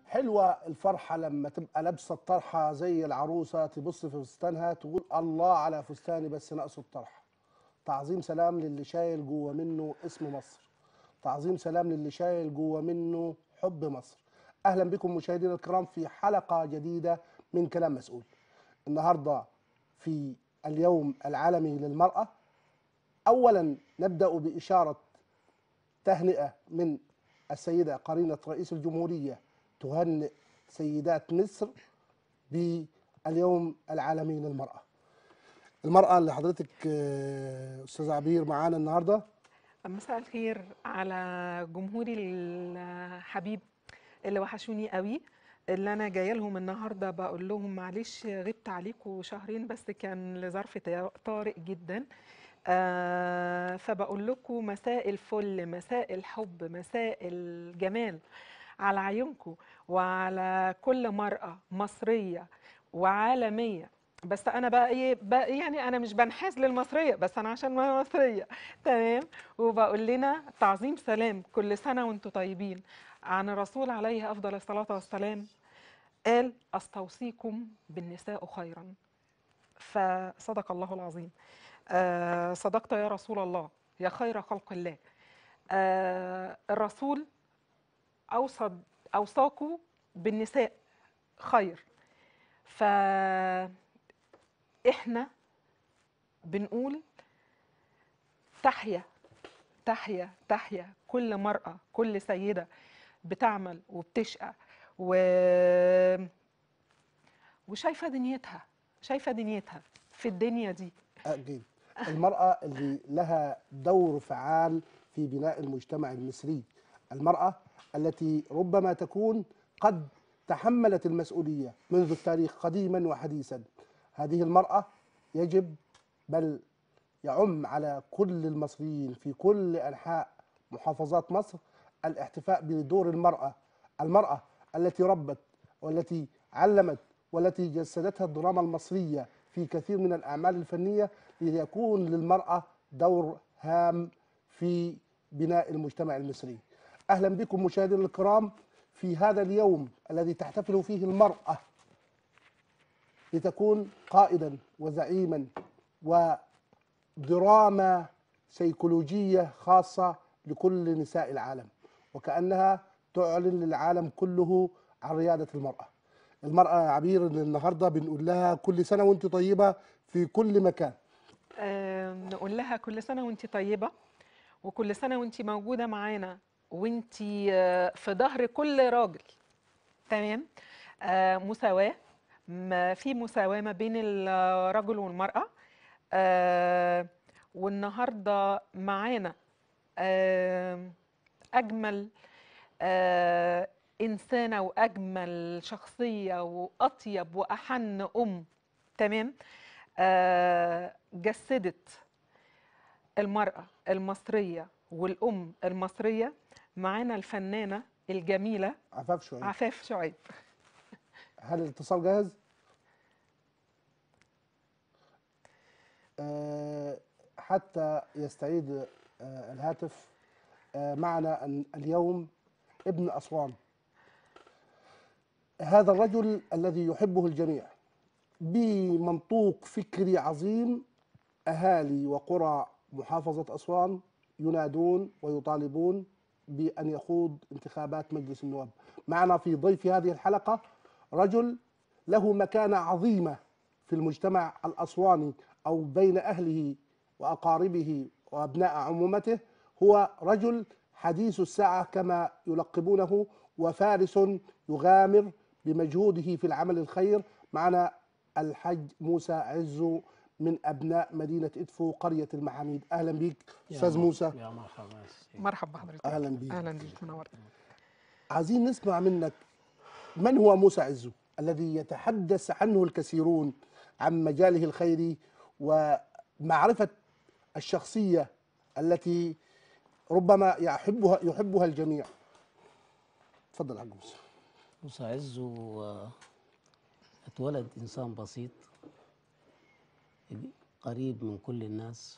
حلوة الفرحة لما تبقى لابسة الطرحة زي العروسة تبص في فستانها تقول الله على فستاني بس ناقصه الطرحة تعظيم سلام للي شايل جوه منه اسم مصر تعظيم سلام للي شايل جوه منه حب مصر أهلا بكم مشاهدينا الكرام في حلقة جديدة من كلام مسؤول النهاردة في اليوم العالمي للمرأة أولا نبدأ بإشارة تهنئة من السيدة قرينة رئيس الجمهورية تهنئ سيدات مصر باليوم العالمي للمرأة المرأة اللي حضرتك آه، أستاذ عبير معانا النهاردة مساء الخير على جمهوري الحبيب اللي وحشوني قوي اللي انا جايه لهم النهارده بقول لهم معلش غبت عليكم شهرين بس كان لظرف طارئ جدا آه فبقول لكم مساء الفل مساء الحب مساء الجمال على عيونكم وعلى كل مرأة مصرية وعالمية بس انا بقى ايه بقى يعني انا مش بنحاز للمصريه بس انا عشان ما مصريه تمام وبقول لنا تعظيم سلام كل سنه وانتم طيبين عن الرسول عليه افضل الصلاه والسلام قال استوصيكم بالنساء خيرا فصدق الله العظيم آه صدقت يا رسول الله يا خير خلق الله آه الرسول اوصى اوصاكم بالنساء خير ف احنا بنقول تحيا تحيا تحيا كل مرأة كل سيدة بتعمل وبتشقى و... وشايفة دنيتها شايفة دنيتها في الدنيا دي أكيد المرأة اللي لها دور فعال في بناء المجتمع المصري المرأة التي ربما تكون قد تحملت المسؤولية منذ التاريخ قديما وحديثا هذه المرأة يجب بل يعم على كل المصريين في كل أنحاء محافظات مصر الاحتفاء بدور المرأة المرأة التي ربت والتي علمت والتي جسدتها الدراما المصرية في كثير من الأعمال الفنية ليكون للمرأة دور هام في بناء المجتمع المصري أهلا بكم مشاهدينا الكرام في هذا اليوم الذي تحتفل فيه المرأة لتكون قائدا وزعيما ودراما سيكولوجية خاصة لكل نساء العالم وكأنها تعلن للعالم كله عن ريادة المرأة المرأة يا عبير اللي النهاردة بنقول لها كل سنة وانت طيبة في كل مكان آه نقول لها كل سنة وانت طيبة وكل سنة وانت موجودة معانا وانت آه، في ظهر كل راجل تمام آه مساواة ما في مساواة ما بين الرجل والمرأة آه والنهاردة معانا آه أجمل آه إنسانة وأجمل شخصية وأطيب وأحن أم تمام آه جسدت المرأة المصرية والأم المصرية معانا الفنانة الجميلة عفاف شوية عفاف شعيب هل الاتصال جاهز؟ آه، حتى يستعيد آه، الهاتف آه، معنا ال- اليوم ابن أسوان هذا الرجل الذي يحبه الجميع بمنطوق فكري عظيم أهالي وقرى محافظة أسوان ينادون ويطالبون بأن يخوض انتخابات مجلس النواب معنا في ضيف هذه الحلقة رجل له مكانة عظيمة في المجتمع الأسواني أو بين أهله وأقاربه وأبناء عمومته هو رجل حديث الساعة كما يلقبونه وفارس يغامر بمجهوده في العمل الخير معنا الحج موسى عزو من أبناء مدينة إدفو قرية المحاميد أهلا بك يا أستاذ مر- موسى يا مرحبا مرحبا بحضرتك أهلا بك أهلا بيك منور عايزين نسمع منك من هو موسى عزو الذي يتحدث عنه الكثيرون عن مجاله الخيري ومعرفة الشخصية التي ربما يحبها يحبها الجميع تفضل يا حاج موسى موسى عزو آه، اتولد إنسان بسيط قريب من كل الناس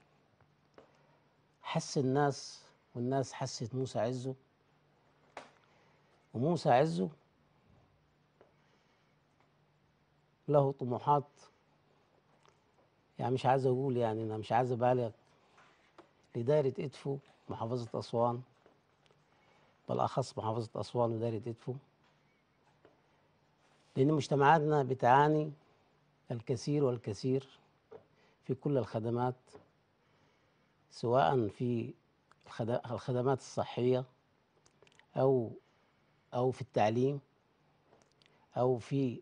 حس الناس والناس حست موسى عزو وموسى عزو له طموحات يعني مش عايز اقول يعني انا مش عايز ابالغ لدائرة ادفو محافظة اسوان بالاخص محافظة اسوان ودائرة ادفو لان مجتمعاتنا بتعاني الكثير والكثير في كل الخدمات سواء في الخد- الخدمات الصحية أو أو في التعليم أو في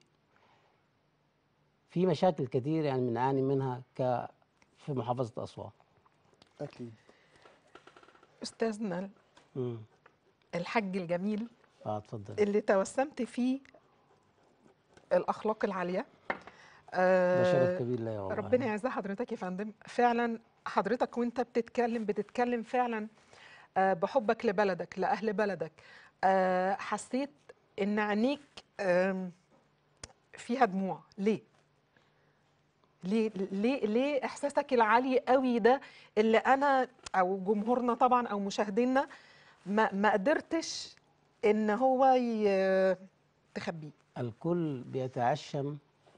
في مشاكل كثير يعني بنعاني منها ك في محافظة أسوان. اكيد استاذنا امم الحج الجميل اه اتفضل اللي توسمت فيه الاخلاق العاليه ده آه، شرف كبير ليا والله ربنا يعز حضرتك يا فندم فعلا حضرتك وانت بتتكلم بتتكلم فعلا آه، بحبك لبلدك لاهل بلدك آه، حسيت ان عينيك آم، فيها دموع ليه ليه ليه ليه احساسك العالي قوي ده اللي انا او جمهورنا طبعا او مشاهدينا ما ما قدرتش ان هو ي- تخبيه الكل بيتعشم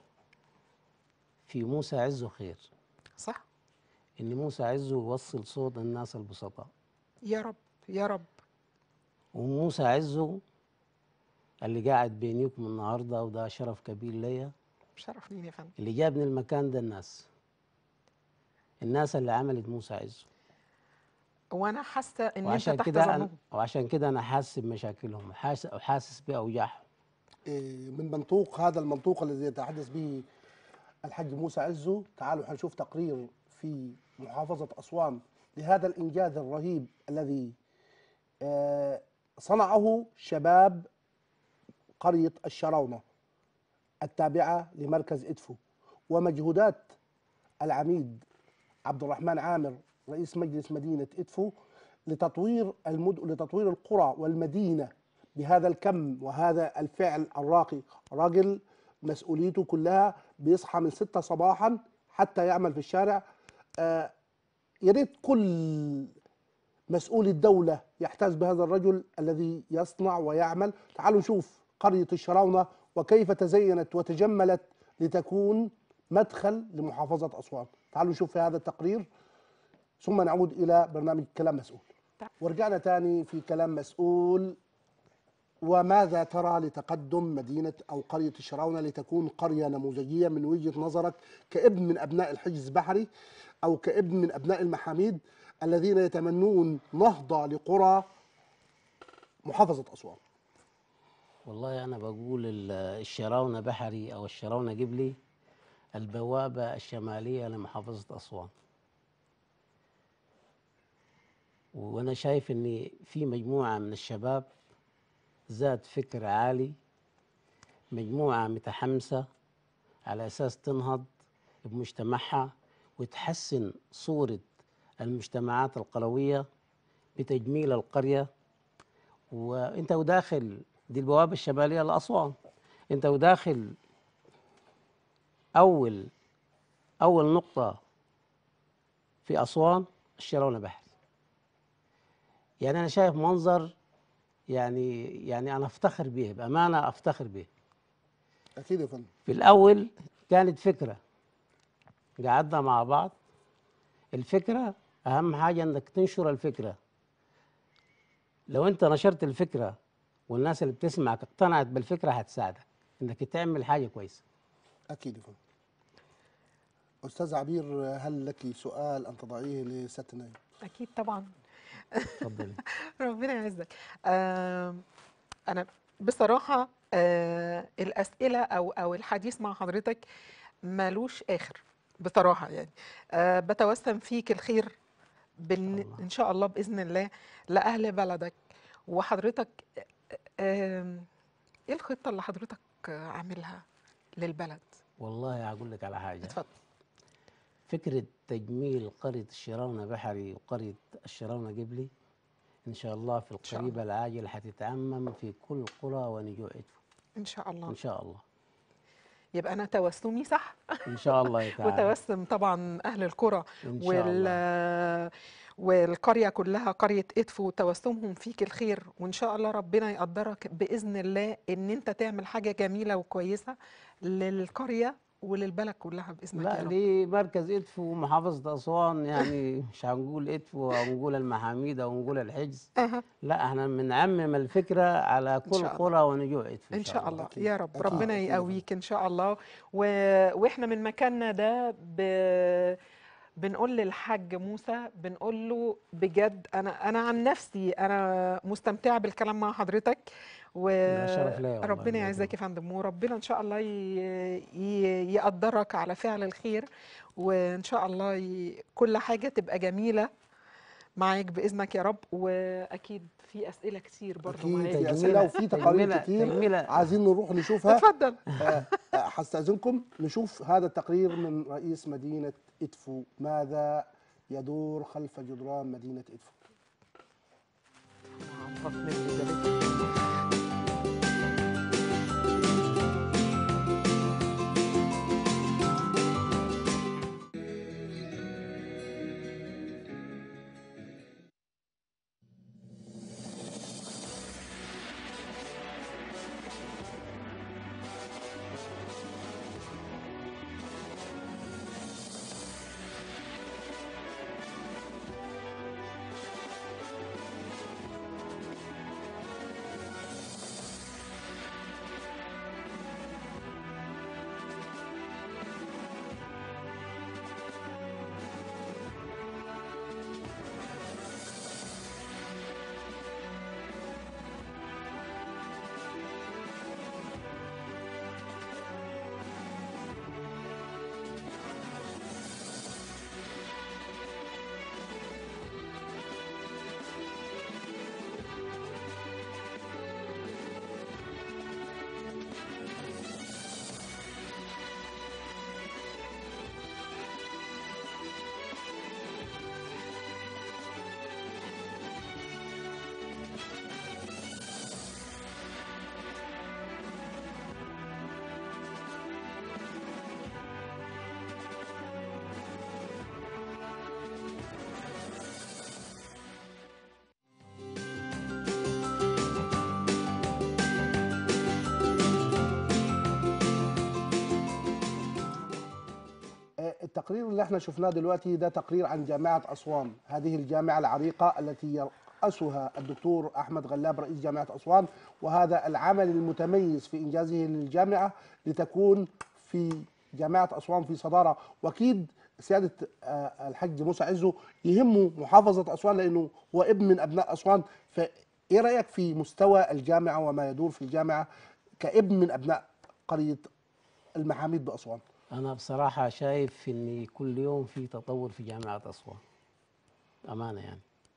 في موسى عزه خير صح ان موسى عزه يوصل صوت الناس البسطاء يا رب يا رب وموسى عزه اللي قاعد بينيكم النهارده وده شرف كبير ليا شرف لينا يا فندم اللي جابني المكان ده الناس الناس اللي عملت موسى عزه وانا حاسه ان انت وعشان تحت كده أنا ظنهم وعشان كده انا حاسس بمشاكلهم حاسس وحاسس باوجاعهم إيه، من منطوق هذا المنطوق الذي يتحدث به الحاج موسى عزو تعالوا حنشوف تقرير في محافظة أسوان لهذا الإنجاز الرهيب الذي آه، صنعه شباب قرية الشراونة التابعة لمركز إدفو ومجهودات العميد عبد الرحمن عامر رئيس مجلس مدينة إدفو لتطوير المد... لتطوير القرى والمدينة بهذا الكم وهذا الفعل الراقي راجل مسؤوليته كلها بيصحى من ستة صباحا حتى يعمل في الشارع آه، يا ريت كل مسؤول الدولة يحتاج بهذا الرجل الذي يصنع ويعمل تعالوا نشوف قرية الشراونة وكيف تزينت وتجملت لتكون مدخل لمحافظة أسوان تعالوا نشوف في هذا التقرير ثم نعود إلى برنامج كلام مسؤول ورجعنا تاني في كلام مسؤول وماذا ترى لتقدم مدينة أو قرية الشراونة لتكون قرية نموذجية من وجهة نظرك كابن من أبناء الحجز البحري أو كابن من أبناء المحاميد الذين يتمنون نهضة لقرى محافظة أسوان والله انا بقول ال- الشراونه بحري او الشراونه جبلي البوابه الشماليه لمحافظه اسوان وانا شايف ان في مجموعه من الشباب ذات فكر عالي مجموعه متحمسه على اساس تنهض بمجتمعها وتحسن صوره المجتمعات القرويه بتجميل القريه وانت وداخل دي البوابه الشماليه لاسوان انت وداخل اول اول نقطه في اسوان الشراونه بحري يعني انا شايف منظر يعني يعني انا افتخر به بامانه افتخر به أكيد يا فندم في الاول كانت فكره قعدنا مع بعض الفكره اهم حاجه انك تنشر الفكره لو انت نشرت الفكره والناس اللي بتسمعك اقتنعت بالفكره هتساعدك انك تعمل حاجه كويسه أكيد يا فندم أستاذ عبير هل لك سؤال أن تضعيه لسيادة النائب؟ اكيد طبعا اتفضلي ربنا يعزك آم، انا بصراحه آه، الاسئله او او الحديث مع حضرتك ملوش اخر بصراحه يعني آه، بتوسم فيك الخير بن الله. ان شاء الله باذن الله لاهل بلدك وحضرتك آم، ايه الخطه اللي حضرتك آه، عاملها للبلد والله هقول لك على حاجه اتفضل فكره تجميل قريه الشراونه بحري وقريه الشراونه جبلي ان شاء الله في شاء القريب العاجل هتتعمم في كل قرى ونجوع ادفو ان شاء الله ان شاء الله يبقى انا توسمي صح ان شاء الله تعالى وتوسم طبعا اهل القرى ان شاء وال الله والقرية كلها قرية إدفو توسمهم فيك الخير وإن شاء الله ربنا يقدرك بإذن الله إن أنت تعمل حاجة جميلة وكويسة للقرية وللبلد كلها بإذنك لا يا رب دي مركز ادفو محافظة أسوان يعني مش هنقول ادفو أو نقول المحاميد أو نقول الحجز أها لا احنا بنعمم الفكرة على كل شاء الله. قرى ونجوع ادفو ان شاء الله أكيد. يا رب أكيد. ربنا أكيد. يقويك ان شاء الله و... واحنا من مكاننا ده ب... بنقول للحاج موسى بنقول له بجد انا انا عن نفسي انا مستمتعه بالكلام مع حضرتك ده شرف ليا والله وربنا بجد. يعزك يا فندم وربنا ان شاء الله ي... ي... يقدرك على فعل الخير وان شاء الله ي... كل حاجه تبقى جميله معاك باذنك يا رب واكيد في اسئله كتير برضو اكيد معاك في تجميلة- اسئله وفي تقارير تجميلة- كتير تجميلة. عايزين نروح نشوفها اتفضل آه، آه، هستأذنكم نشوف هذا التقرير من رئيس مدينة إدفو ماذا يدور خلف جدران مدينة إدفو آه، التقرير اللي احنا شفناه دلوقتي ده تقرير عن جامعة أسوان هذه الجامعة العريقة التي يرأسها الدكتور أحمد غلاب رئيس جامعة أسوان وهذا العمل المتميز في إنجازه للجامعة لتكون في جامعة أسوان في صدارة وأكيد سيادة آه، الحاج موسى عزو يهمه محافظة أسوان لأنه هو ابن من أبناء أسوان فإيه رأيك في مستوى الجامعة وما يدور في الجامعة كابن من أبناء قرية المحاميد بأسوان أنا بصراحة شايف إن كل يوم في تطور في جامعة أسوان أمانة يعني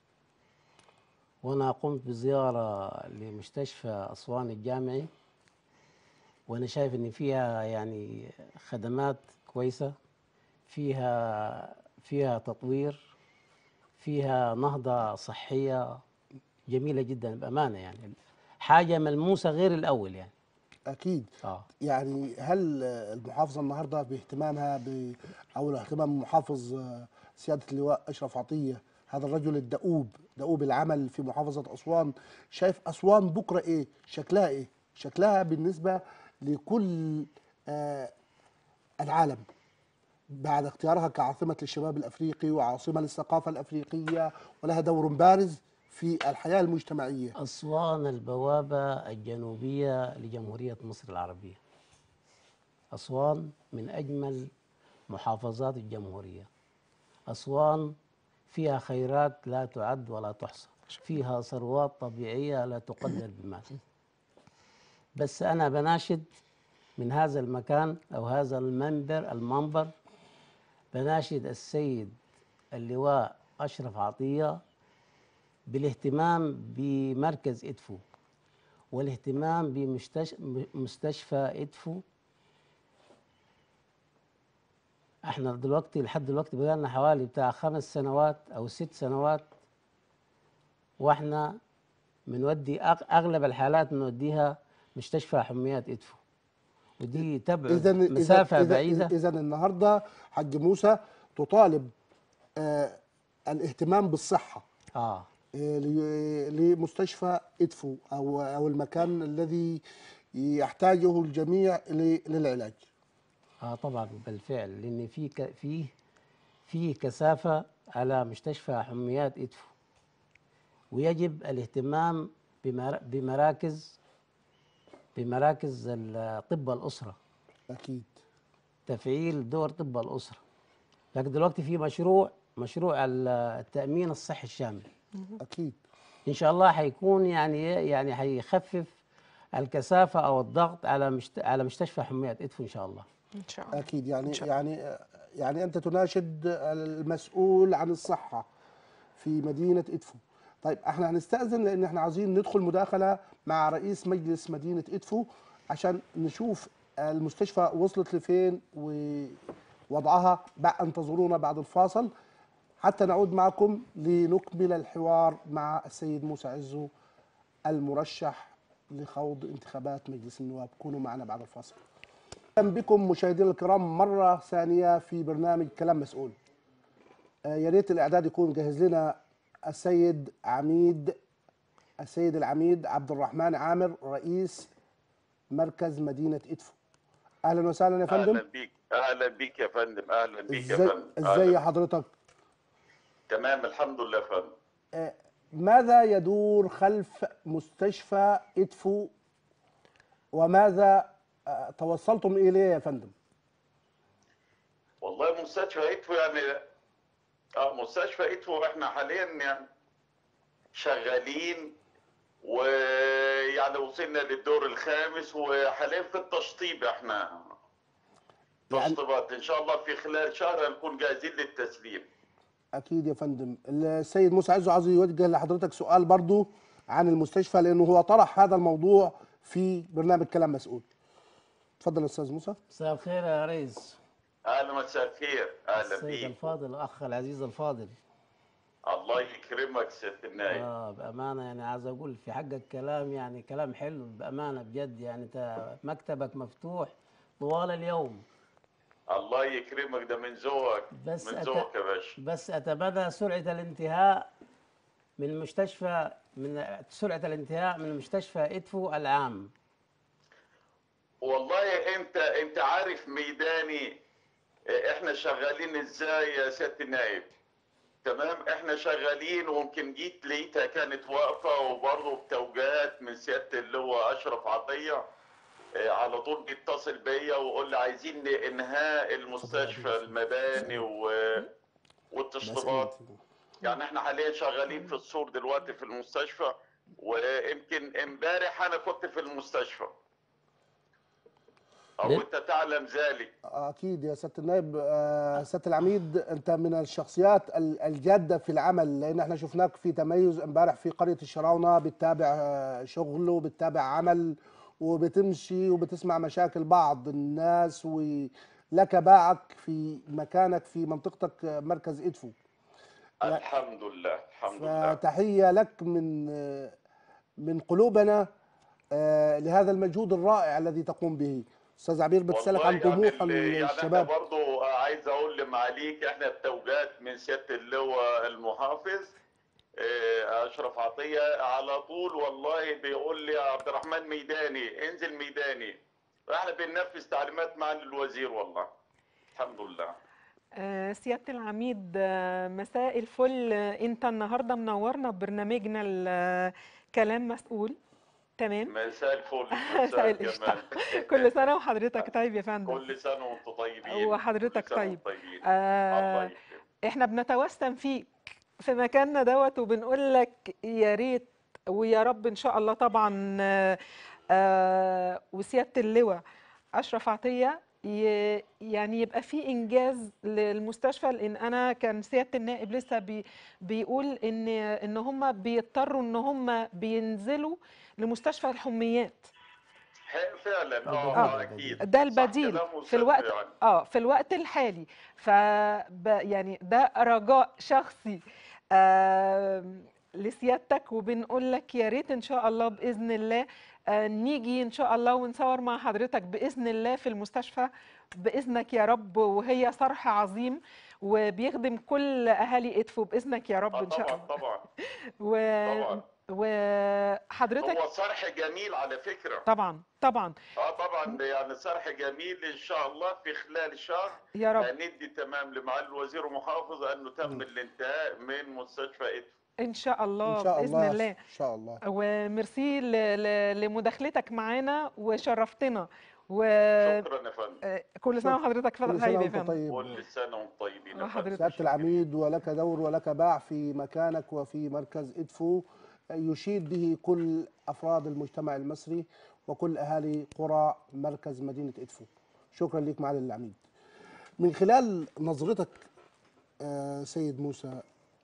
وأنا قمت بزيارة لمستشفى أسوان الجامعي وأنا شايف إن فيها يعني خدمات كويسة فيها فيها تطوير فيها نهضة صحية جميلة جدا بأمانة يعني حاجة ملموسة غير الأول يعني أكيد آه يعني هل المحافظة النهاردة باهتمامها ب أو اهتمام محافظ سيادة اللواء أشرف عطية هذا الرجل الدؤوب دؤوب العمل في محافظة أسوان شايف أسوان بكرة إيه شكلها إيه شكلها بالنسبة لكل آه العالم بعد اختيارها كعاصمة للشباب الأفريقي وعاصمة للثقافة الأفريقية ولها دور بارز في الحياة المجتمعية أسوان البوابة الجنوبية لجمهورية مصر العربية أسوان من أجمل محافظات الجمهورية أسوان فيها خيرات لا تعد ولا تحصى فيها ثروات طبيعية لا تقدر بمال بس أنا بناشد من هذا المكان أو هذا المنبر المنبر بناشد السيد اللواء أشرف عطية بالاهتمام بمركز إدفو والاهتمام بمستشفى إدفو احنا دلوقتي لحد دلوقتي بقالنا حوالي بتاع خمس سنوات او ست سنوات واحنا بنودي أغ- اغلب الحالات بنوديها مستشفى حميات ادفو ودي تبعد إذا مسافه إذا بعيده إذا النهاردة حاج موسى تطالب آه الاهتمام بالصحه اه آه، ل- لمستشفى ادفو او او المكان الذي يحتاجه الجميع ل- للعلاج اه طبعا بالفعل لان في ك... في في كثافه على مستشفى حميات ادفو ويجب الاهتمام بمر... بمراكز بمراكز ال- طب الاسره اكيد تفعيل دور طب الاسره لكن دلوقتي في مشروع مشروع ال- التامين الصحي الشامل اكيد ان شاء الله حيكون يعني يعني حيخفف الكثافه او الضغط على مشت... على مستشفى حميات ادفو ان شاء الله ان شاء الله اكيد يعني شاء يعني يعني انت تناشد المسؤول عن الصحه في مدينه ادفو طيب احنا هنستاذن لان احنا عاوزين ندخل مداخله مع رئيس مجلس مدينه ادفو عشان نشوف المستشفى وصلت لفين ووضعها بعد انتظرونا بعد الفاصل حتى نعود معكم لنكمل الحوار مع السيد موسى عزو المرشح لخوض انتخابات مجلس النواب كونوا معنا بعد الفاصل اهلا بكم مشاهدينا الكرام مره ثانيه في برنامج كلام مسؤول آه، يا ريت الاعداد يكون جهز لنا السيد عميد السيد العميد عبد الرحمن عامر رئيس مركز مدينه ادفو اهلا وسهلا يا فندم اهلا بيك اهلا بيك يا فندم اهلا بيك يا ازاي فندم ازاي أهلاً. حضرتك تمام الحمد لله يا فندم آه، ماذا يدور خلف مستشفى ادفو وماذا آه، توصلتم اليه يا فندم والله مستشفى ادفو يعني اه مستشفى ادفو احنا حاليا يعني شغالين ويعني وصلنا للدور الخامس وحاليا في التشطيب احنا يعني- تشطيبات ان شاء الله في خلال شهر نكون جاهزين للتسليم اكيد يا فندم السيد موسى عزو عاوز يوجه لحضرتك سؤال برضو عن المستشفى لانه هو طرح هذا الموضوع في برنامج كلام مسؤول اتفضل يا استاذ موسى مساء الخير يا ريس اهلا مساء الخير اهلا السيد بيك الفاضل الاخ العزيز الفاضل الله يكرمك ست النايب اه بامانه يعني عايز اقول في حقك كلام يعني كلام حلو بامانه بجد يعني انت مكتبك مفتوح طوال اليوم الله يكرمك ده من ذوقك بس من أت- ذوقك يا باشا بس اتمنى سرعه الانتهاء من مستشفى من سرعه الانتهاء من مستشفى ادفو العام والله انت انت عارف ميداني اه، احنا شغالين ازاي يا سياده النائب تمام احنا شغالين ويمكن جيت لقيتها كانت واقفه وبرضه بتوجيهات من سياده اللي هو اشرف عطيه اه، على طول بيتصل بيا ويقول لي عايزين انهاء المستشفى المباني و- والتشطيبات يعني احنا حاليا شغالين في السور دلوقتي في المستشفى ويمكن امبارح انا كنت في المستشفى او ليه؟ انت تعلم ذلك اكيد يا سياده النائب آه، سياده العميد انت من الشخصيات ال- الجاده في العمل لان احنا شفناك في تميز امبارح في قريه الشراونه بتتابع آه، شغل وبتتابع عمل وبتمشي وبتسمع مشاكل بعض الناس ولك باعك في مكانك في منطقتك آه، مركز ادفو لا. الحمد لله الحمد لله فتحيه لك من آه، من قلوبنا آه، لهذا المجهود الرائع الذي تقوم به استاذ عبير بتسالك عن والله طموح يعني, ال- يعني الشباب احنا برضو عايز اقول لمعاليك احنا بتوجيهات من سياده اللواء المحافظ اه، اشرف عطيه على طول والله بيقول لي يا عبد الرحمن ميداني انزل ميداني احنا بننفذ تعليمات معالي الوزير والله الحمد لله آه، سيادة العميد آه، مساء الفل آه، انت النهارده منورنا ببرنامجنا ال- كلام مسؤول تمام مساء الفل مساء مساء القشطة. الجمال كل سنة وحضرتك طيب يا فندم كل سنه وانتم طيبين وحضرتك كل سنة طيب. وانتم طيبين الله آه يكرمك احنا بنتوسم فيك في مكاننا دوت وبنقول لك يا ريت ويا رب ان شاء الله طبعا آه، آه، وسياده اللواء اشرف عطيه ي- يعني يبقى في انجاز للمستشفى لان انا كان سياده النائب لسه بي بيقول ان ان هم بيضطروا ان هم بينزلوا لمستشفى الحميات ح- فعلا آه. اه اكيد ده صح البديل كلامه في الوقت صدق يعني. اه في الوقت الحالي ف يعني ده رجاء شخصي آه لسيادتك وبنقول لك يا ريت ان شاء الله باذن الله آه، نيجي ان شاء الله ونصور مع حضرتك باذن الله في المستشفى باذنك يا رب وهي صرح عظيم وبيخدم كل اهالي ادفو باذنك يا رب آه ان شاء طبعا الله طبعا و... طبعا وحضرتك هو صرح جميل على فكره طبعا طبعا اه طبعا يعني صرح جميل ان شاء الله في خلال شهر يا رب هندي تمام لمعالي الوزير ومحافظ انه تم الانتهاء من مستشفى ادفو ان شاء الله ان شاء باذن الله الله ان شاء الله وميرسي ل... ل... لمداخلتك معانا وشرفتنا وكل شكرا يا فندم سنه وحضرتك كل طيب سنه يا وانت فندم طيب كل سنه وانتم طيبين يا فندم وحضرتك سيادة العميد ولك دور ولك باع في مكانك وفي مركز إدفو يشيد به كل أفراد المجتمع المصري وكل أهالي قرى مركز مدينة إدفو شكرا لك معالي العميد من خلال نظرتك آه، سيد موسى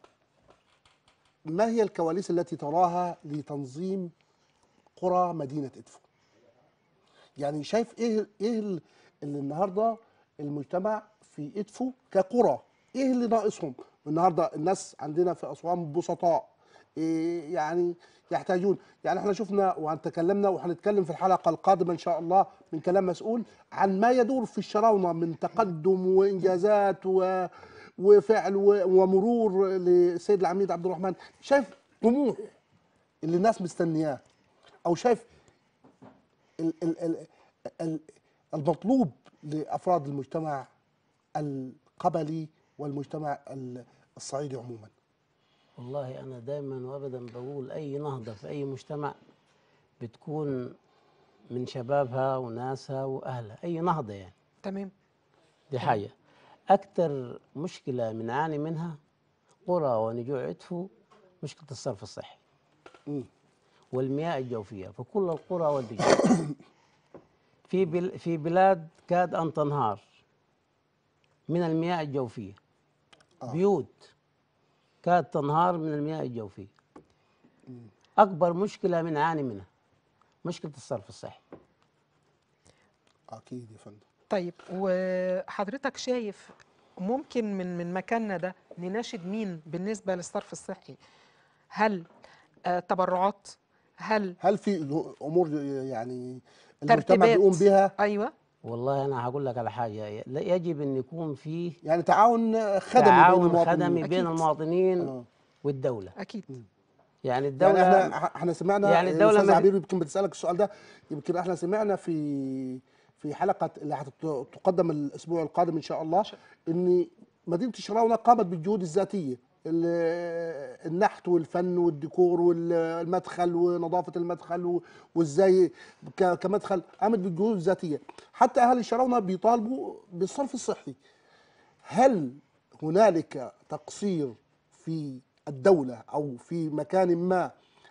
ما هي الكواليس التي تراها لتنظيم قرى مدينة إدفو يعني شايف ايه ايه ال- اللي النهارده المجتمع في ادفو كقرى ايه اللي ناقصهم النهارده الناس عندنا في اسوان بسطاء إيه يعني يحتاجون يعني احنا شفنا وتكلمنا وهنتكلم في الحلقه القادمه ان شاء الله من كلام مسؤول عن ما يدور في الشراونه من تقدم وانجازات و وفعل و- ومرور للسيد العميد عبد الرحمن شايف طموح اللي الناس مستنياه او شايف ال- ال- ال- ال- المطلوب لافراد المجتمع القبلي والمجتمع ال- الصعيدي عموما والله أنا دايما وأبدا بقول أي نهضة في أي مجتمع بتكون من شبابها وناسها وأهلها أي نهضة يعني تمام دي حاجة أكتر مشكلة بنعاني منها قرى ونجوع عدفو مشكلة الصرف الصحي مم. والمياه الجوفية فكل القرى والنجوع في بل في بلاد كاد أن تنهار من المياه الجوفية بيوت كاد تنهار من المياه الجوفية أكبر مشكلة بنعاني منها مشكلة الصرف الصحي اكيد يا فندم طيب وحضرتك شايف ممكن من من مكاننا ده نناشد مين بالنسبه للصرف الصحي هل آه تبرعات هل هل في امور يعني المجتمع ترتيبات بيقوم بها ايوه والله أنا هقول لك على حاجة لا يجب أن يكون فيه يعني تعاون خدمي بين تعاون المواطنين خدمي بين أكيد. المواطنين آه. والدولة اكيد يعني يعني الدولة احنا احنا سمعنا يعني يعني الدولة الاستاذ ما- عبير يمكن بتسالك السؤال ده يمكن احنا سمعنا في في حلقه اللي هتقدم الاسبوع القادم ان شاء الله ان مدينه الشراونه قامت بالجهود الذاتيه ال- النحت والفن والديكور والمدخل ونظافه المدخل و- وازاي ك- كمدخل قامت بالجهود الذاتيه حتى اهل الشراونه بيطالبوا بالصرف الصحي هل هنالك تقصير في الدولة أو في مكان ما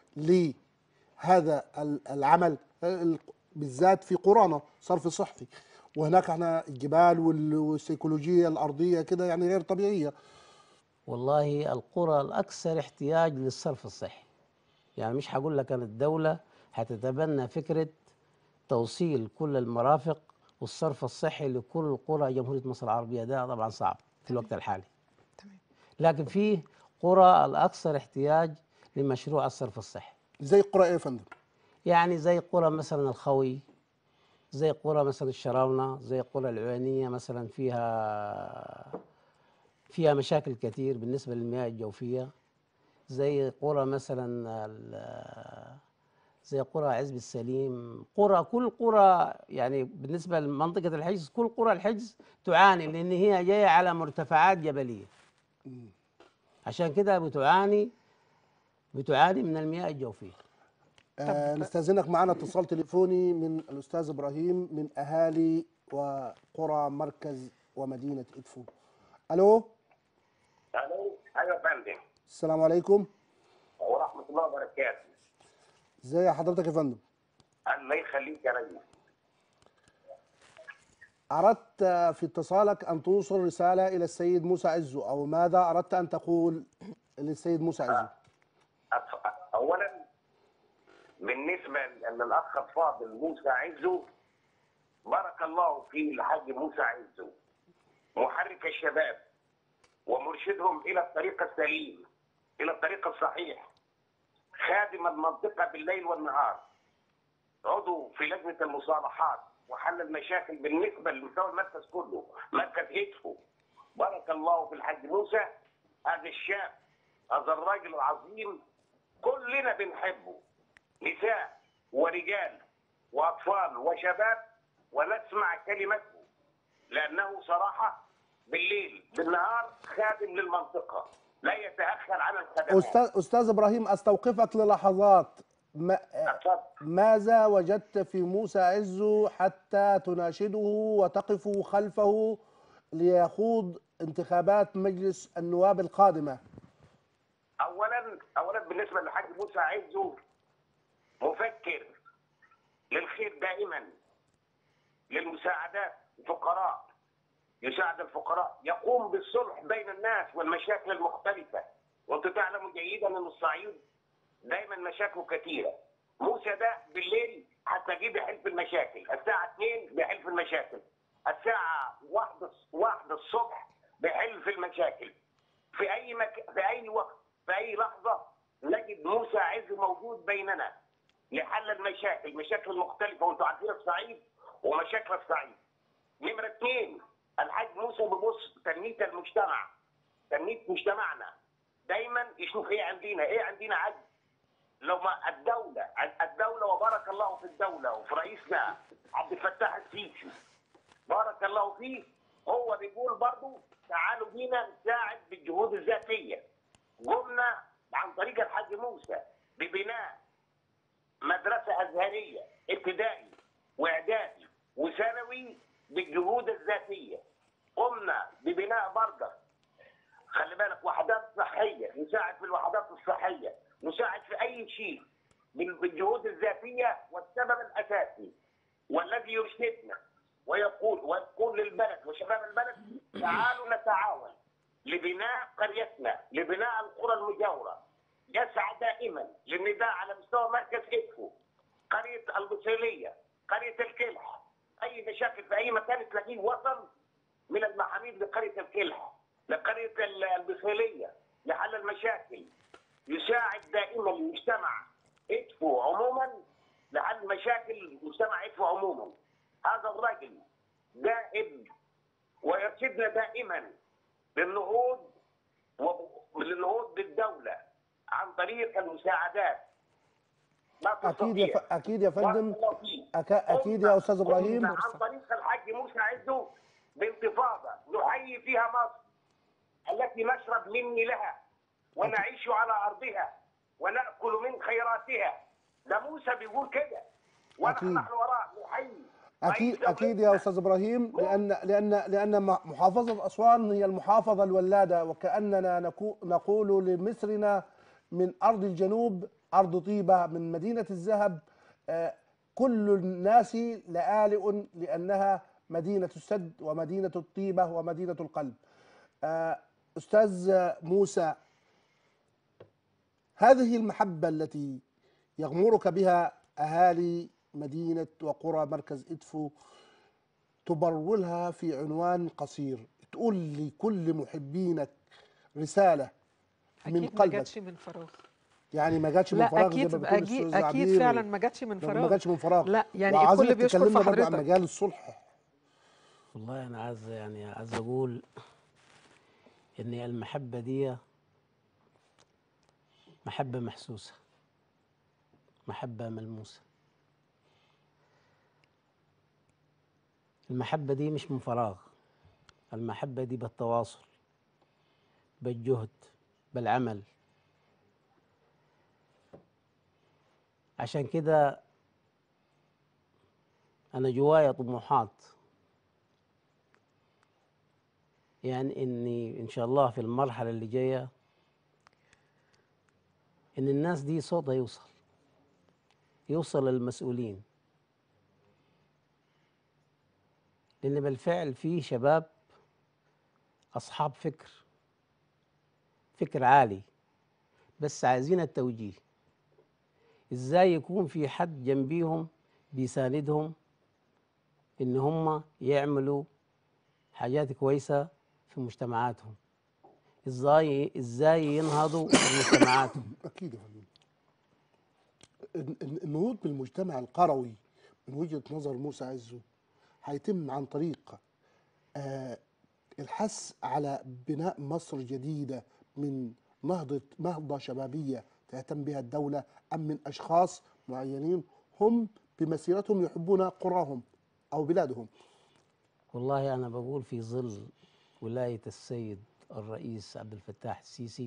لهذا ال- العمل ال- بالذات في قرانا صرف صحي وهناك احنا الجبال وال- والسيكولوجية الأرضية كده يعني غير طبيعية والله القرى الأكثر احتياج للصرف الصحي يعني مش هقول لك أن الدولة هتتبنى فكرة توصيل كل المرافق والصرف الصحي لكل قرى جمهورية مصر العربية ده طبعا صعب في الوقت الحالي تمام لكن فيه قرى الأكثر احتياج لمشروع الصرف الصحي زي قرى ايه يا فندم؟ يعني زي قرى مثلا الخوي زي قرى مثلا الشراونة زي قرى العوينية مثلا فيها فيها مشاكل كثير بالنسبة للمياه الجوفية زي قرى مثلا ال- زي قرى عزب السليم قرى كل قرى يعني بالنسبة لمنطقة الحجز كل قرى الحجز تعاني لأن هي جاية على مرتفعات جبلية عشان كده بتعاني بتعاني من المياه الجوفية آه نستاذنك معنا اتصال تليفوني من الأستاذ إبراهيم من أهالي وقرى مركز ومدينة إدفو ألو الو ايوه يا فندم السلام عليكم ورحمه الله وبركاته ازي حضرتك يا فندم الله يخليك يا ريس أردت في اتصالك أن توصل رسالة إلى السيد موسى عزو أو ماذا أردت أن تقول للسيد موسى عزو أف- اولا بالنسبه للاخ الفاضل موسى عزو بارك الله في الحاج موسى عزو محرك الشباب ومرشدهم الى الطريق السليم الى الطريق الصحيح خادم المنطقه بالليل والنهار عضو في لجنه المصالحات وحل المشاكل بالنسبه لمستوى المركز كله مركز هيتفو بارك الله في الحاج موسى هذا الشاب هذا الراجل العظيم كلنا بنحبه نساء ورجال واطفال وشباب ونسمع كلمته لانه صراحه بالليل بالنهار خادم للمنطقه لا يتاخر عن الخدمات استاذ استاذ ابراهيم استوقفك للحظات ما اتفضل. ماذا وجدت في موسى عزو حتى تناشده وتقف خلفه ليخوض انتخابات مجلس النواب القادمه اولا اولا بالنسبه للحاج موسى عزه مفكر للخير دائما للمساعدات الفقراء يساعد الفقراء يقوم بالصلح بين الناس والمشاكل المختلفه وانتم تعلموا جيدا ان الصعيد دايما مشاكله كثيره موسى ده بالليل هتلاقيه بيحل في المشاكل الساعه 2 بيحل في المشاكل الساعه 1 1 الصبح بيحل في المشاكل في اي مك... في اي وقت في اي لحظه نجد موسى عز موجود بيننا لحل المشاكل مشاكل مختلفه وانتم عارفين الصعيد ومشاكل الصعيد نمره اثنين الحاج موسى بيبص تنميه المجتمع تنميه مجتمعنا دايما يشوف ايه عندنا ايه عندنا عجز لو ما الدوله الدوله وبارك الله في الدوله وفي رئيسنا عبد الفتاح السيسي بارك الله فيه هو بيقول برضه تعالوا بينا نساعد بالجهود الذاتيه قمنا عن طريق الحاج موسى ببناء مدرسه ازهريه ابتدائي واعدادي وثانوي بالجهود الذاتيه قمنا ببناء برضه خلي بالك وحدات صحيه نساعد في الوحدات الصحيه نساعد في اي شيء بال- بالجهود الذاتيه والسبب الاساسي والذي يرشدنا ويقول ويقول للبلد وشباب البلد تعالوا نتعاون لبناء قريتنا لبناء القرى المجاوره يسعى دائما للنداء على مستوى مركز ادفو قريه البصيليه قريه الكلح اي مشاكل في اي مكان تلاقيه وصل من المحاميد لقريه الكلح لقريه ال- البصيليه لحل المشاكل يساعد دائما المجتمع ادفو عموما لحل مشاكل مجتمع ادفو عموما هذا الرجل دائم ويرشدنا دائما للنهوض للنهوض بالدوله عن طريق المساعدات ما اكيد يا ف... تستطيع. اكيد يا فندم بارك الله فيك. أك... اكيد يا استاذ ابراهيم قمنا عن طريق الحاج موسى عزو بانتفاضه نحيي فيها مصر التي نشرب من لها ونعيش على ارضها وناكل من خيراتها ده موسى بيقول كده ونحن أكيد. نحن وراء نحيي اكيد رئيس اكيد يا دولتنا. استاذ ابراهيم لان لان لان م- محافظه اسوان هي المحافظه الولاده وكاننا نكو- نقول لمصرنا من ارض الجنوب ارض طيبه من مدينه الذهب آه، كل الناس لآلئ لانها مدينه السد ومدينه الطيبه ومدينه القلب آه، استاذ موسى هذه المحبه التي يغمرك بها اهالي مدينه وقرى مركز ادفو تبرولها في عنوان قصير تقول لكل محبينك رساله من اكيد ما قلبك جاتش من فراغ يعني ما جاتش من لا فراغ اكيد زي ما بتقول اكيد الأستاذ اكيد عبير. فعلا ما جاتش من ما فراغ جاتش من فراغ لا يعني وعايزك الكل بيشكر في تكلمنا برضو عن حضرتك مجال الصلح والله انا عايز يعني عايز اقول ان المحبه دي محبه محسوسه محبه ملموسه المحبه دي مش من فراغ المحبه دي بالتواصل بالجهد بالعمل عشان كده انا جوايا طموحات يعني اني ان شاء الله في المرحله اللي جايه ان الناس دي صوتها يوصل يوصل للمسؤولين لان بالفعل في شباب اصحاب فكر فكر عالي بس عايزين التوجيه ازاي يكون في حد جنبيهم بيساندهم ان هم يعملوا حاجات كويسه في مجتمعاتهم ازاي ازاي ينهضوا في مجتمعاتهم اكيد يا فندم الن- الن- النهوض بالمجتمع القروي من وجهة نظر موسى عزو هيتم عن طريق آه، الحث على بناء مصر جديدة من نهضة نهضة شبابية تهتم بها الدولة أم من أشخاص معينين هم بمسيرتهم يحبون قراهم أو بلادهم والله أنا بقول في ظل ولاية السيد الرئيس عبد الفتاح السيسي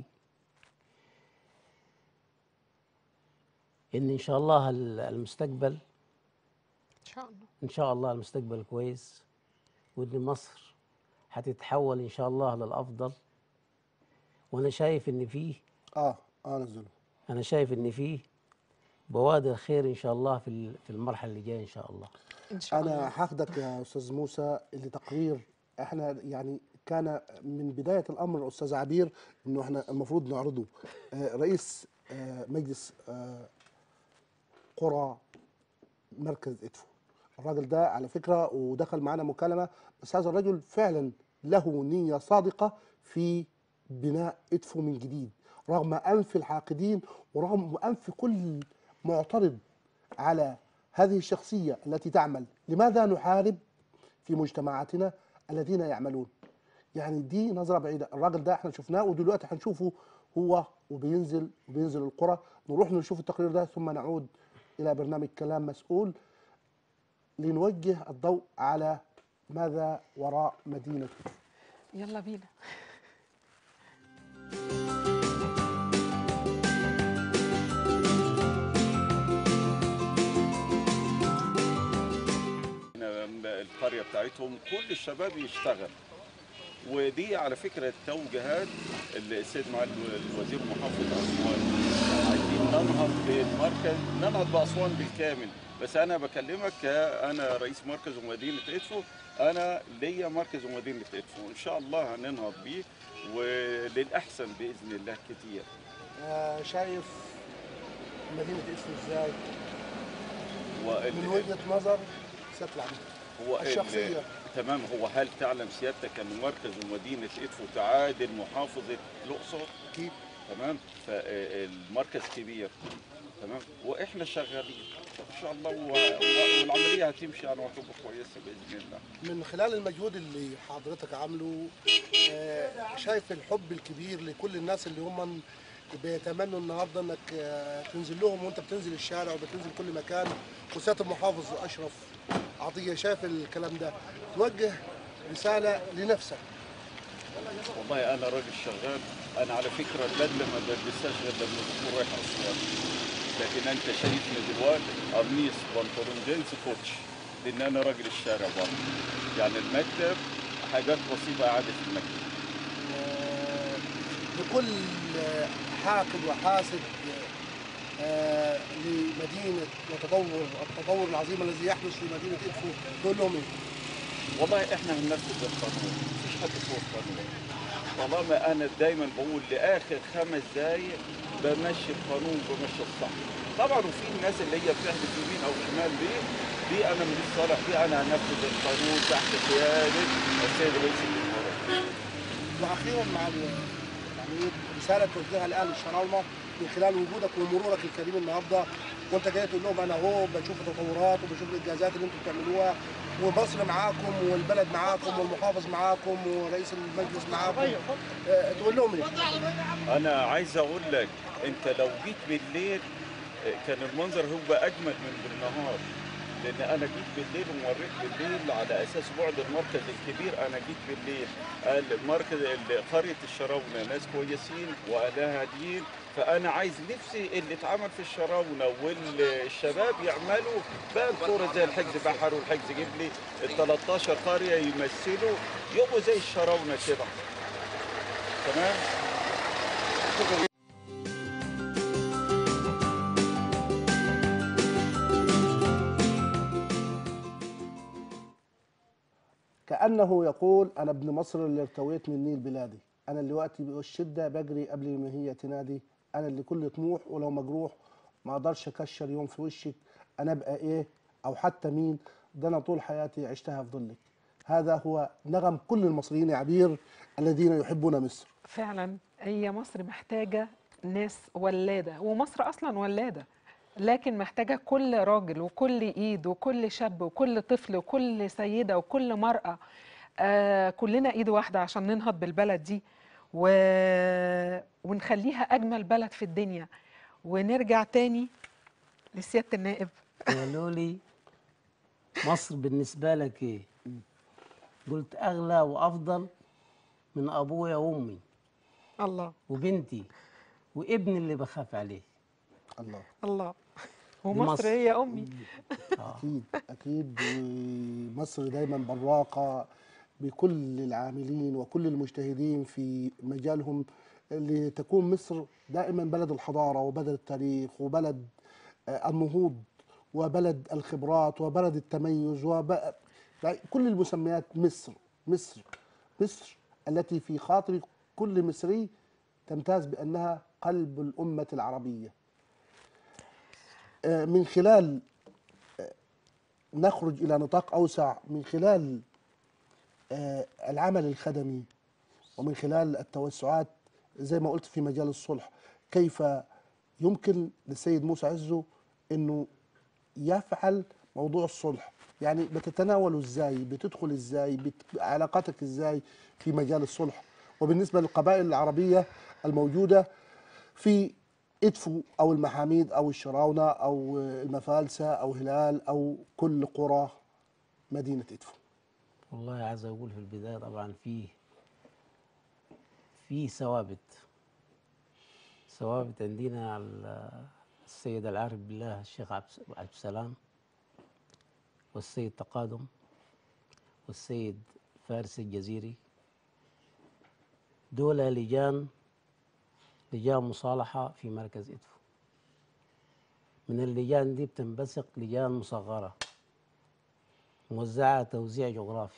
إن إن شاء الله ال- المستقبل ان شاء الله إن شاء الله المستقبل كويس وإن مصر هتتحول إن شاء الله للأفضل وأنا شايف إن فيه آه آه نزلوا أنا شايف إن فيه بوادر خير إن شاء الله في ال- في المرحلة اللي جاية إن شاء الله ان شاء الله أنا هاخدك يا أستاذ موسى لتقرير احنا يعني كان من بداية الأمر أستاذ عبير إنه احنا المفروض نعرضه آه، رئيس آه، مجلس آه، قرى مركز إدفو الراجل ده على فكرة ودخل معنا مكالمة بس هذا الرجل فعلا له نية صادقة في بناء إدفو من جديد رغم أنف الحاقدين ورغم أنف كل معترض على هذه الشخصية التي تعمل لماذا نحارب في مجتمعاتنا الذين يعملون يعني دي نظرة بعيدة الراجل ده احنا شفناه ودلوقتي هنشوفه هو وبينزل وبينزل القرى نروح نشوف التقرير ده ثم نعود إلى برنامج كلام مسؤول لنوجه الضوء على ماذا وراء مدينة يلا بينا هنا القرية بتاعتهم كل الشباب يشتغل ودي على فكرة التوجيهات اللي السيد معالي الوزير محافظ أسوان عايزين ننهض بالمركز ننهض بأسوان بالكامل بس أنا بكلمك أنا رئيس مركز ومدينة إدفو أنا ليا مركز ومدينة إدفو إن شاء الله هننهض بيه وللأحسن بإذن الله كتير شايف مدينة اسم ازاي وال- من وجهة نظر سيادة العميد هو ال- الشخصية. تمام هو هل تعلم سيادتك ان مركز ومدينه ادفو تعادل محافظه الاقصر؟ أكيد تمام فالمركز كبير تمام واحنا شغالين ان شاء الله و- و- والعمليه هتمشي يعني وهتبقى كويسه باذن الله من خلال المجهود اللي حضرتك عامله آه، شايف الحب الكبير لكل الناس اللي هم بيتمنوا النهارده انك آه، تنزل لهم وانت بتنزل الشارع وبتنزل كل مكان وسياده المحافظ اشرف عطيه شايف الكلام ده توجه رساله لنفسك والله انا راجل شغال انا على فكره البدله ما بلبسهاش غير لما بكون رايح اسوان لكن انت شايفني دلوقتي قميص بنطلون جينز كوتش لان انا راجل الشارع برضه يعني المكتب حاجات بسيطه قاعده في المكتب آه، لكل آه، حاقد وحاسد آه، لمدينه وتطور التطور العظيم الذي يحدث في مدينه ادفو تقول لهم ايه؟ والله احنا هننفذ القانون مفيش حد فوق القانون طالما انا دايما بقول لاخر خمس دقايق بمشي القانون بمشي الصح طبعا وفي الناس اللي هي بتهدف يمين او شمال دي دي انا ماليش صالح دي انا هنفذ القانون تحت قياده السيد رئيس الجمهوريه واخيرا مع العميد رساله توجهها لاهل الشراومه من خلال وجودك ومرورك الكريم النهارده وانت جاي تقول لهم انا اهو بشوف التطورات وبشوف الانجازات اللي انتم بتعملوها ومصر معاكم والبلد معاكم والمحافظ معاكم ورئيس المجلس معاكم آه، تقول لهم ايه؟ انا عايز اقول لك انت لو جيت بالليل آه، كان المنظر هو اجمل من بالنهار لان انا جيت بالليل ومريت بالليل على اساس بعد المركز الكبير انا جيت بالليل المركز ال- قريه الشراونه ناس كويسين واهلها هاديين فانا عايز نفسي اللي اتعمل في الشراونه والشباب يعملوا بقى الكوره زي الحجز بحر والحجز جبلي ال 13 قريه يمثلوا يبقوا زي الشراونه كده تمام كانه يقول انا ابن مصر اللي ارتويت من النيل بلادي انا اللي وقتي بالشده بجري قبل ما هي تنادي انا اللي كل طموح ولو مجروح ما اقدرش اكشر يوم في وشك انا ابقى ايه او حتى مين ده انا طول حياتي عشتها في ظلك هذا هو نغم كل المصريين يا عبير الذين يحبون مصر فعلا هي مصر محتاجة ناس ولادة ومصر أصلا ولادة لكن محتاجة كل راجل وكل ايد وكل شاب وكل طفل وكل سيدة وكل مرأة آه كلنا ايد واحدة عشان ننهض بالبلد دي و... ونخليها اجمل بلد في الدنيا ونرجع تاني لسيادة النائب قالوا لي مصر بالنسبة لك ايه؟ قلت أغلى وأفضل من أبويا وأمي الله وبنتي وابني اللي بخاف عليه الله الله دي ومصر مصر. هي امي اكيد اكيد ومصر دايما براقه بكل العاملين وكل المجتهدين في مجالهم لتكون مصر دائما بلد الحضاره وبلد التاريخ وبلد آه، النهوض وبلد الخبرات وبلد التميز وب... كل المسميات مصر مصر مصر التي في خاطر كل مصري تمتاز بانها قلب الامه العربيه آه، من خلال نخرج الى نطاق اوسع من خلال آه، العمل الخدمي ومن خلال التوسعات زي ما قلت في مجال الصلح كيف يمكن للسيد موسى عزو انه يفعل موضوع الصلح يعني بتتناوله ازاي بتدخل ازاي بت... علاقاتك ازاي في مجال الصلح وبالنسبه للقبائل العربيه الموجوده في ادفو او المحاميد او الشراونه او المفالسه او هلال او كل قرى مدينه ادفو والله عايز أقول في البداية طبعا في في ثوابت ثوابت عندنا ال- السيد العارف بالله الشيخ عبد عبد السلام والسيد تقادم والسيد فارس الجزيري دول لجان لجان مصالحة في مركز إدفو من اللجان دي بتنبثق لجان مصغرة موزعة توزيع جغرافي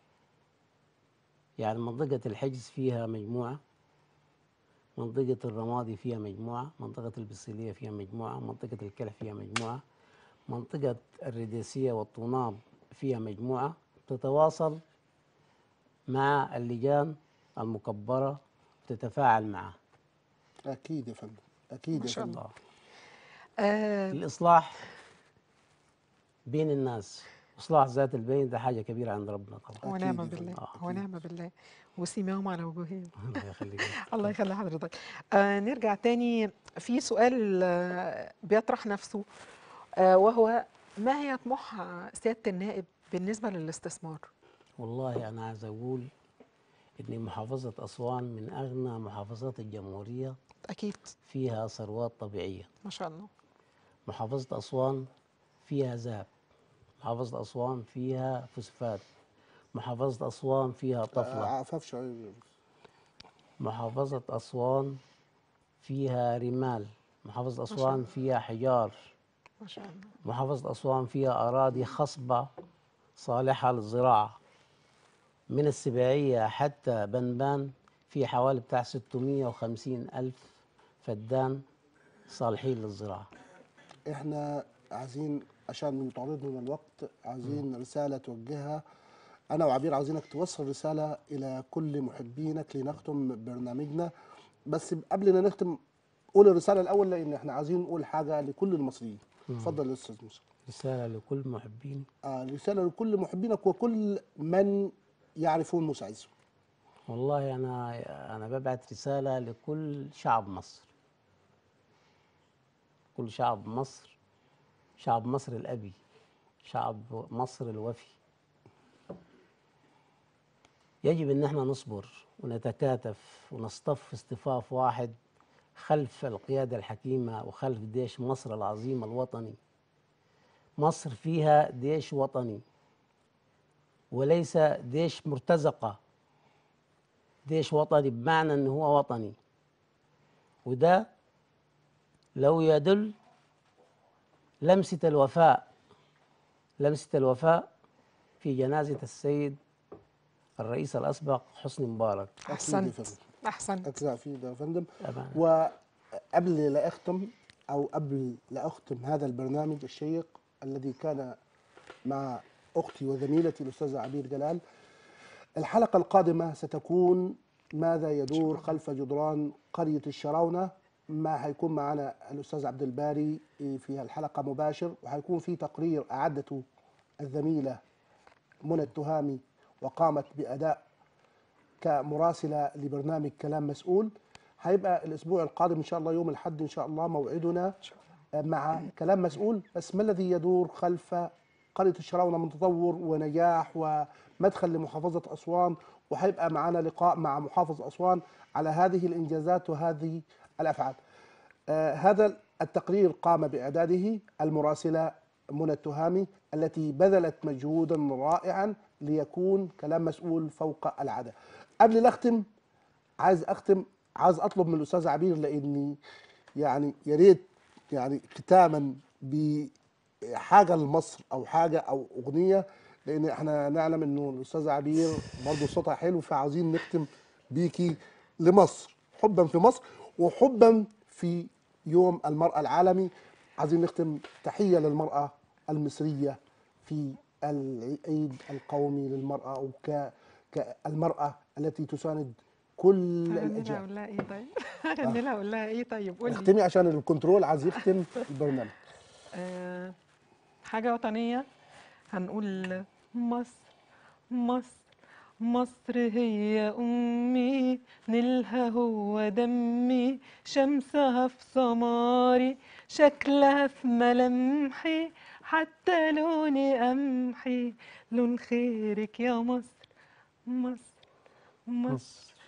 يعني منطقة الحجز فيها مجموعة منطقة الرمادي فيها مجموعة منطقة البصيلية فيها مجموعة منطقة الكلح فيها مجموعة منطقة الرديسية والطناب فيها مجموعة تتواصل مع اللجان المكبرة وتتفاعل معها اكيد يا فندم اكيد ما يا شاء فندم الله آه الإصلاح بين الناس إصلاح ذات البين ده حاجة كبيرة عند ربنا طبعا ونعم أكيد يا بالله فندم، ونعم بالله وسيماهم على وجوههم الله يخليك الله يخلي حضرتك آه نرجع تاني في سؤال آه بيطرح نفسه آه وهو ما هي طموح سيادة النائب بالنسبة للاستثمار والله أنا عايز أقول إن محافظة أسوان من أغنى محافظات الجمهورية أكيد فيها ثروات طبيعية ما شاء الله محافظة أسوان فيها ذهب محافظة أسوان فيها فوسفات محافظة أسوان فيها طفلة عفاف شعير محافظة أسوان فيها رمال محافظة أسوان فيها حجار ما شاء الله محافظة أسوان فيها أراضي خصبة صالحة للزراعة من السباعية حتى بنبان في حوالي بتاع 650 ألف فدان صالحين للزراعة احنا عايزين عشان يطاردنا الوقت عايزين رساله توجهها انا وعبير عايزينك توصل رساله الى كل محبينك لنختم برنامجنا بس قبل ما نختم قول الرساله الاول لان احنا عايزين نقول حاجه لكل المصريين اتفضل يا استاذ موسى رسالة لكل محبين آه رساله لكل محبينك وكل من يعرفون موسى عزو والله أنا أنا ببعت رسالة لكل شعب مصر كل شعب مصر شعب مصر الأبي شعب مصر الوفي يجب ان احنا نصبر ونتكاتف ونصطف اصطفاف واحد خلف القيادة الحكيمة وخلف جيش مصر العظيم الوطني مصر فيها جيش وطني وليس جيش مرتزقة جيش وطني بمعنى انه هو وطني وده لو يدل لمسة الوفاء لمسة الوفاء في جنازة السيد الرئيس الأسبق حسني مبارك أحسنت فندم. أحسنت اجزاء فيه ده يا فندم طبعا وقبل لا اختم او قبل لا اختم هذا البرنامج الشيق الذي كان مع اختي وزميلتي الاستاذه عبير جلال الحلقه القادمه ستكون ماذا يدور خلف جدران قريه الشراونه ما هيكون معنا الاستاذ عبد الباري في الحلقه مباشر وهيكون في تقرير اعدته الزميله منى التهامي وقامت باداء كمراسله لبرنامج كلام مسؤول هيبقى الاسبوع القادم ان شاء الله يوم الاحد ان شاء الله موعدنا مع كلام مسؤول بس ما الذي يدور خلف قريه الشراونه من تطور ونجاح ومدخل لمحافظه اسوان وهيبقى معنا لقاء مع محافظ اسوان على هذه الانجازات وهذه الافعال. آه هذا التقرير قام باعداده المراسله منى التهامي التي بذلت مجهودا رائعا ليكون كلام مسؤول فوق العاده. قبل لا اختم عايز اختم عايز اطلب من الاستاذ عبير لاني يعني يا ريت يعني ختاما بحاجه لمصر او حاجه او اغنيه لان احنا نعلم انه الاستاذ عبير برضه صوتها حلو فعاوزين نختم بيكي لمصر حبا في مصر وحبا في يوم المراه العالمي عايزين نختم تحيه للمراه المصريه في العيد القومي للمراه او ك كالمراه التي تساند كل هغني لها الاجيال اقول لها ايه طيب هغني لها اقول لها ايه طيب قولي اختمي عشان الكنترول عايز يختم البرنامج آه، حاجة وطنية هنقول مصر مصر مصر هي أمي نيلها هو دمي شمسها في سماري شكلها في ملامحي حتى لوني قمحي لون خيرك يا مصر مصر مصر